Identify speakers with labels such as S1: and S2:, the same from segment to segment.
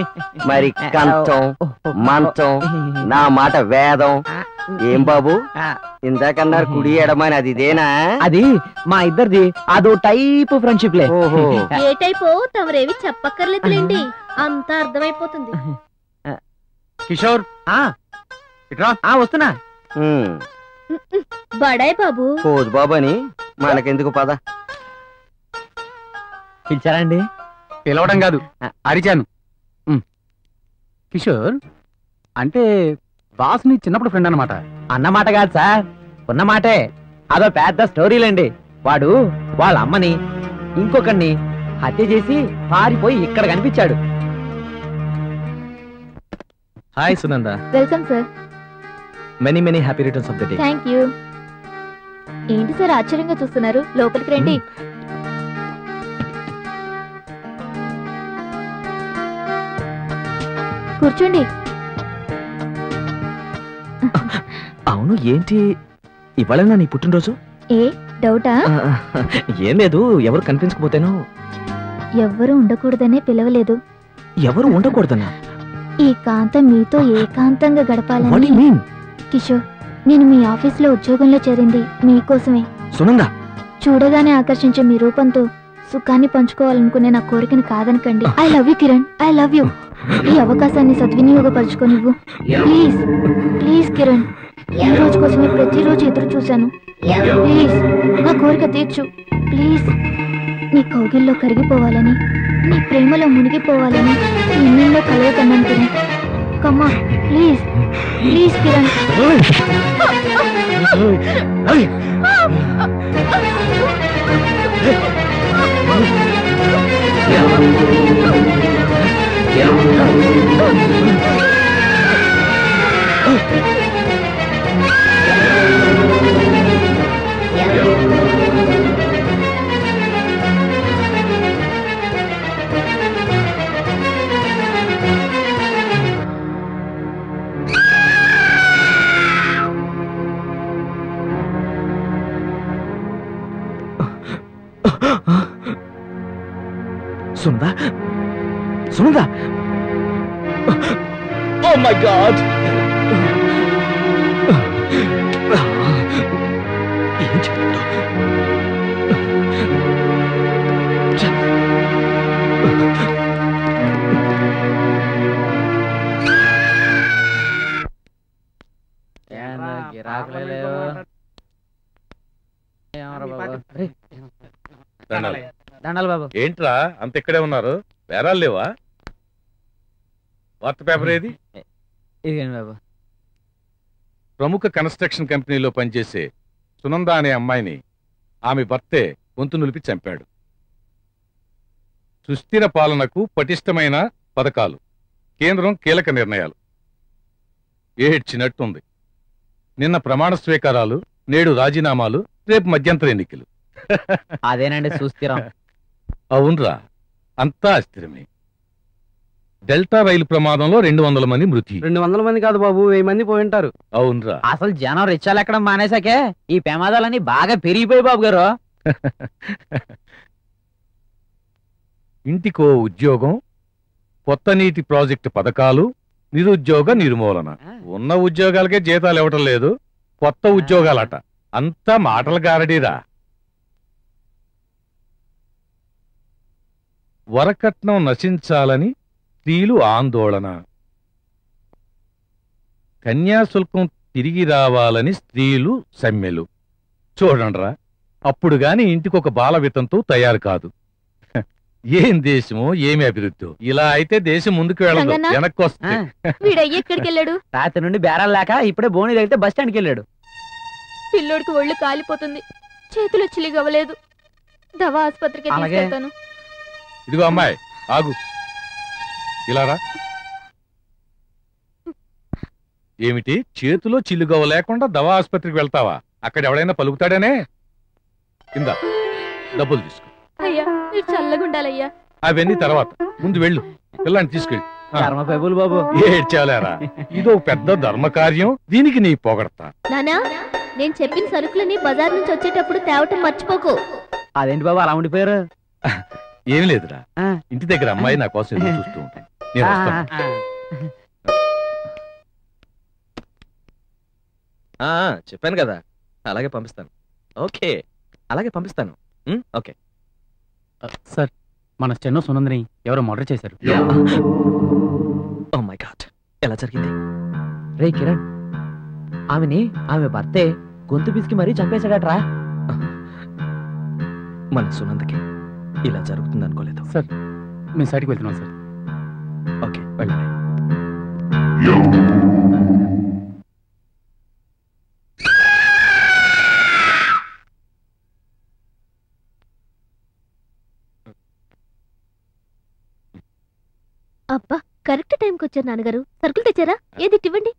S1: మరి కంచం మంచం నా మాట వేదం ఏం బాబు ఇందాకన్నారు కుడి ఎడమని అది ఇదేనా
S2: అది మా ఇద్దరిది అదో టైప్ ఫ్రెండ్షిప్ లే
S1: ఓహో
S3: ఏ టైపో తమరేవి చెప్పక్కర్లేదులేండి అంతా అర్థమైపోతుంది
S4: కిషోర్
S2: ఆ,
S4: ఇట్రా
S2: ఆ, వస్తున్నా
S1: ఉమ్,
S3: బడాయ్ బాబు
S1: పోదు బాబు అని మనకెందుకు పద
S2: పిలిచారండి
S4: పిలవడం కాదు అరిచాను ఉమ్. కిషోర్ అంటే బాస్ నీ చిన్నప్పుడు ఫ్రెండ్ అనమాట
S2: అన్నమాట కాదు సార్ ఉన్న మాటే అదో పెద్ద స్టోరీలండి వాడు వాళ్ళ అమ్మని ఇంకొకరిని హత్య చేసి పారిపోయి ఇక్కడ కనిపించాడు
S5: hi Sunanda
S3: welcome sir
S5: many many happy returns of the day
S3: thank you ఏంటి సార్ ఆశ్చర్యంగా చూస్తున్నారు లోపలికి రండి కూర్చోండి
S5: అవును ఏంటి ఇవాళ నీ పుట్టినరోజు
S3: ఏ డౌటా
S5: ఆ, ఏం లేదు ఎవరు కనిపించకపోతేను
S3: ఎవ్వరూ ఉండకూడదనే పిలవలేదు
S5: ఎవరు ఉండకూడదన్నా
S3: ఈ కాంతం మీతో ఏకాంతంగా
S5: వాట్
S3: గడపాలని
S5: మీన్
S3: కిషోర్ నేను మీ ఆఫీస్లో ఉద్యోగంలో చేరింది మీకోసమే
S5: సునంద
S3: చూడగానే ఆకర్షించే మీ రూపంతో సుఖాన్ని పంచుకోవాలనుకునే నా కోరికను కాదనకండి I love you Kiran I love you ఈ అవకాశాన్ని సద్వినియోగపరచుకోనివ్వు ప్లీజ్ ప్లీజ్ కిరణ్ ఈ రోజు కోసమే ప్రతిరోజు ఎదురు చూశాను ప్లీజ్ నా కోరిక తీర్చు ప్లీజ్ నీ కౌగిల్లో కరిగిపోవాలని నీ ప్రేమలో మునిగిపోవాలని నిన్నెన్నో కలవ కన్నాను కిరణ్ కమ్మా please please Kiran
S5: Sunanda Sunanda oh my god ఏం చెప్తా
S6: దండాలు.
S2: దండాలు బాబు
S6: ఏంట్రా అంత ఇక్కడే ఉన్నారు బేరాలు లేవా వార్త పేపర్ ఏది
S2: ఇదిగోండి బాబు
S6: ప్రముఖ కన్స్ట్రక్షన్ కంపెనీలో పనిచేసే సునంద అనే అమ్మాయిని ఆమె భర్తే గొంతు నులిపి చంపాడు సుస్థిర పాలనకు పటిష్టమైన పథకాలు కేంద్రం కీలక నిర్ణయాలు ఏడ్చినట్టుంది నిన్న ప్రమాణ స్వీకారాలు నేడు రాజీనామాలు రేపు మధ్యంతర ఎన్నికలు
S2: అదేనండి సుస్థిరం
S6: అవునరా అంతా అస్థిరమే డెల్టా రైలు ప్రమాదంలో రెండు వందల మంది మృతి
S4: రెండు వందల మంది కాదు బాబు వెయ్యి మంది పోయి ఉంటారు
S6: అవునరా
S2: అసలు జనం రిచ్చాలు ఎక్కడం మానేసాకే ఈ ప్రమాదాలన్నీ బాగా పెరిగిపోయి బాబు గారు
S6: ఇంటికో ఉద్యోగం కొత్త నీటి ప్రాజెక్టు పథకాలు నిరుద్యోగ నిర్మూలన ఉన్న ఉద్యోగాలకే జీతాలు ఇవ్వటం లేదు కొత్త ఉద్యోగాలట అంతా మాటల గారడీరా వరకట్నం నశించాలని స్త్రీలు ఆందోళన కన్యాశుల్కం తిరిగి రావాలని స్త్రీలు సమ్మెలు చూడండ్రా అప్పుడు గాని ఇంటికొక బాల వితంతు తయారు కాదు హ, ఏం దేశమో ఏమి అభివృద్ధి ఇలా అయితే దేశం ముందుకు వెళ్ళదు
S3: రంగన్న?
S6: వెనక్కి వస్తుంది
S3: వీడయ్య ఎక్కడికి వెళ్ళాడు
S2: రాత్రి నుండి బేరాలు లేక ఇప్పుడే బోని తగిలితే బస్ స్టాండ్కి వెళ్ళాడు
S3: పిల్లోడికి ఒళ్ళు కాలిపోతుంది చేతులు చిలిగవ్వలేదు దవా ఆసుపత్రికి
S2: అలాగే.
S3: తీసుకెళ్తాను
S6: ఇదిగో అమ్మాయి ఆగు ఇలా రా ఏమిటి చేతిలో చిల్లుగవ్వ లేకుండా దవా ఆసుపత్రికి వెళ్తావా అక్కడ ఎవడైనా పలుకుతాడనే కింద డబ్బులు తీసుకో
S3: అయ్యా మీరు చల్లగుండాలయ్యా
S6: అవన్నీ తర్వాత ముందు వెళ్ళు పిల్లాన్ని తీసుకెళ్ళి ఆ.
S2: కర్మ పెబుల్ బాబు
S6: ఏడ్చాలేరా ఇదో పెద్ద ధర్మకార్యం దీనికి నీ పొగడతా
S3: నానా నేను చెప్పిన సరుకులని బజార్ నుంచి వచ్చేటప్పుడు తేవటం మర్చిపోకు
S2: అదేంటి బాబు అలా ఉండిపోయారు
S6: ఏం లేదురా
S2: ఆ.
S6: ఇంటి దగ్గర అమ్మాయి నా కోసం ఎదురు చూస్తూ ఉంటుంది నేను వస్తాను
S5: ఆ, చెప్పాను కదా అలాగే పంపిస్తాను ఓకే అలాగే పంపిస్తాను ఉమ్, ఓకే
S4: సార్ మన స్టెన్నో సునందని ఎవరో మర్డర్ చేశారు
S5: ఓ మై గాడ్ ఎలా జరిగింది
S2: రే కిరణ్ ఆమెని ఆమె భర్తే గొంతు పిసికి మరీ చంపేశాడట్రా
S5: మన సునందకి ఇలా జరుగుతుంది అనుకోలేదు
S4: సార్ మేము సైడ్కి వెళ్తున్నాం సార్
S5: ఓకే వెళ్ళండి
S7: అబ్బా కరెక్ట్ టైంకి వచ్చారు నాన్నగారు సరుకులు తెచ్చారా ఏది ఇటు ఇవ్వండి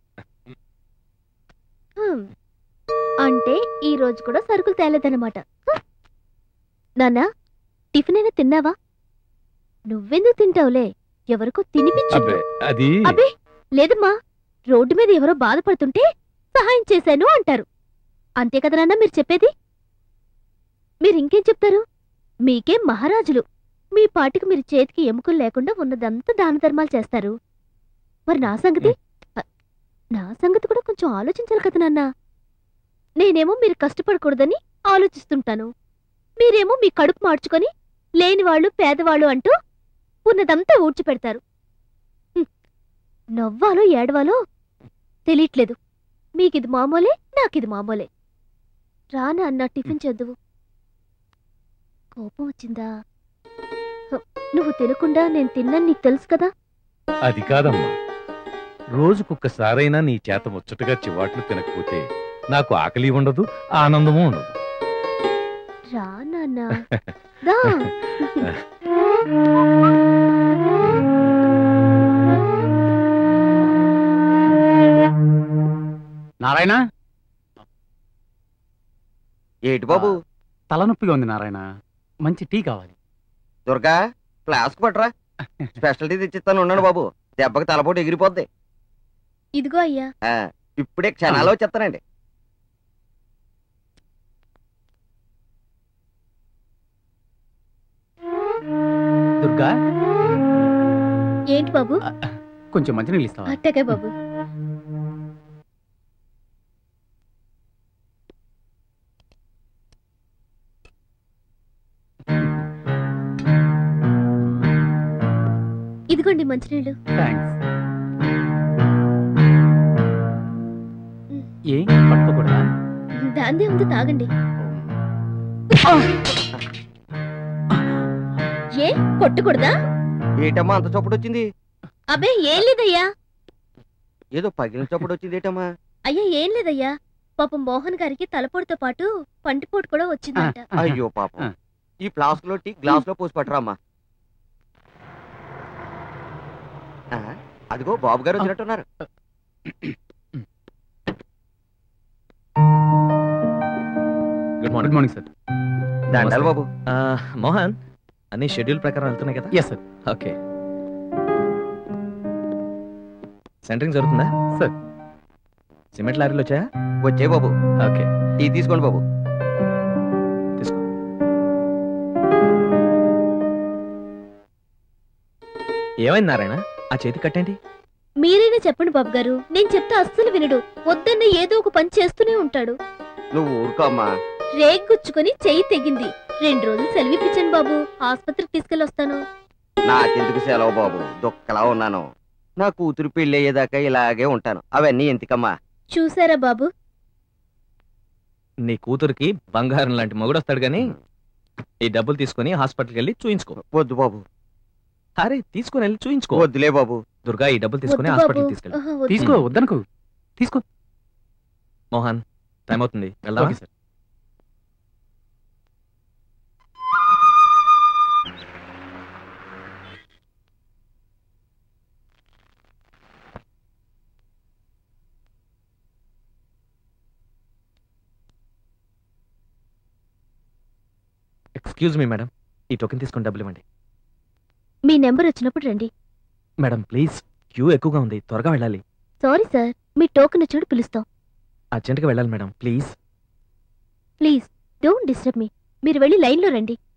S7: హ్మ్. అంటే ఈ రోజు కూడా సరుకులు తేలేదన్నమాట హ్మ్. నాన్నా టిఫిన్ అయినా తిన్నావా నువ్వెందుకు తింటావులే ఎవరికో తినిపించు
S6: అబ్బే అది
S7: అబ్బే లేదమ్మా రోడ్డు మీద ఎవరో బాధపడుతుంటే సహాయం చేశాను అంటారు అంతే కదా నాన్న మీరు చెప్పేది మీరు ఇంకేం చెప్తారు మీకేం మహారాజులు మీ పాటికి మీరు చేతికి ఎముకలు లేకుండా ఉన్నదంతా దాన ధర్మాలు చేస్తారు మరి నా సంగతి అ, నా సంగతి కూడా కొంచెం ఆలోచించాలి కదా నాన్న నేనేమో మీరు కష్టపడకూడదని ఆలోచిస్తుంటాను మీరేమో మీ కడుపు మార్చుకొని లేనివాళ్ళు పేదవాళ్ళు అంటూ ఉన్నదంతా ఊడ్చిపెడతారు హ్మ్. నవ్వాలో ఏడవాలో తెలియట్లేదు మీకిది మామూలే నాకిది మామూలే రానా అన్న టిఫిన్ చదువు కోపం వచ్చిందా హ, నువ్వు తినకుండా నేను తిన్నాను నీకు తెలుసు కదా
S6: అది కాదమ్మా రోజుకొక్కసారైనా నీ చేత ముచ్చటగా చివాట్లు తినకపోతే నాకు ఆకలి ఉండదు ఆనందము ఉండదు
S7: రా నాన్న దా
S4: నారాయణ
S1: ఏటి బాబు
S4: తలనొప్పిగా ఉంది నారాయణ మంచి టీ కావాలి
S1: దుర్గా ఫ్లాస్క్ పట్రా స్పెషల్ టీ తెచ్చిస్తాను ఉన్నాడు బాబు దెబ్బకి తలపోటు ఎగిరిపోద్ది
S7: ఇదిగో అయ్యా
S1: ఆ, ఇప్పుడే క్షణాల్లో చెప్తానండి
S4: దుర్గా
S7: ఏంటి బాబు
S4: కొంచెం మంచినీళ్ళు ఇస్తావా
S7: అట్టగే బాబు ఇదిగోండి మంచినీళ్ళు
S4: థ్యాంక్స్ ఏ పట్టుకోకూడదా
S7: దాందే ఉంది తాగండి ఏ కొట్టకూడదా
S1: ఏటమ్మా అంత చప్పుడు వచ్చింది
S7: అబ్బే ఏం లేదయ్యా
S1: ఏదో పగిలిన చప్పుడు వచ్చింది ఏటమ్మా
S7: అయ్యా ఏం లేదయ్యా పాపం మోహన్ గారికి తలపోటుతో పాటు పంటిపోటు కూడా వచ్చిందంట
S1: అయ్యో పాపం ఈ ఫ్లాస్క్ లో టీ గ్లాస్ లో పోసి పట్టరామ్మా ఆ, అదిగో బాబు గారు వచ్చినట్టున్నారు
S5: good
S4: good
S5: morning
S4: morning sir
S1: దండాలు బాబు
S5: మోహన్ అన్ని షెడ్యూల్ ప్రకారం వెళ్తున్నాయి కదా
S4: ఎస్ సార్
S5: ఓకే సెంటరింగ్ జరుగుతుందా
S4: సార్
S5: సిమెంట్ లారీలు వచ్చాయా
S1: వచ్చే బాబు
S5: ఓకే
S1: టీ తీసుకోండి బాబు
S5: తీసుకో ఏమైంది నారాయణ ఆ చేతి కట్టేంటి
S7: మీరైనా చెప్పండి బాబు గారు నేను చెప్తే అస్సలు వినడు వద్దన్న ఏదో ఒక పని చేస్తూనే ఉంటాడు
S1: నువ్వు ఊరుకో అమ్మా
S7: రేగుచ్చుకొని చెయ్యి తెగింది రెండు రోజులు సెలవిప్పించండి బాబు ఆసుపత్రికి తీసుకెళ్ళొస్తాను
S1: నాకెందుకు సెలవు బాబు దుక్కలా ఉన్నాను నా కూతురు పెళ్లి అయ్యేదాకా ఇలాగే ఉంటాను అవన్నీ ఎందుకమ్మా
S7: చూసారా బాబు
S5: నీ కూతురికి బంగారం లాంటి మొగుడు వస్తాడు గాని ఈ డబ్బులు తీసుకొని హాస్పిటల్కి వెళ్ళి చూయించుకో
S1: వద్దు బాబు
S5: అరే తీసుకొని వెళ్ళి చూయించుకో
S1: వద్దులే బాబు
S5: దుర్గా ఈ డబ్బులు తీసుకొని
S7: వద్దు బాబు
S5: హాస్పిటల్కి తీసుకెళ్ళి
S7: ఆహా, వద్దు.
S4: తీసుకో వద్దనుకో తీసుకో
S5: మోహన్ టైం అవుతుంది వెళ్దామా
S4: okay sir
S5: excuse me madam ఈ టోకెన్ తీసుకొని డబ్బులు ఇవ్వండి
S7: మీ నెంబర్ వచ్చినప్పుడు రండి
S5: మేడం ప్లీజ్ క్యూ ఎక్కువగా ఉంది త్వరగా వెళ్ళాలి
S7: సారీ సార్ మీ టోకెన్ వచ్చినప్పుడు పిలుస్తాం
S5: అర్జెంట్గా వెళ్ళాలి madam please
S7: please don't disturb me మీరు వెళ్ళి లైన్లో రండి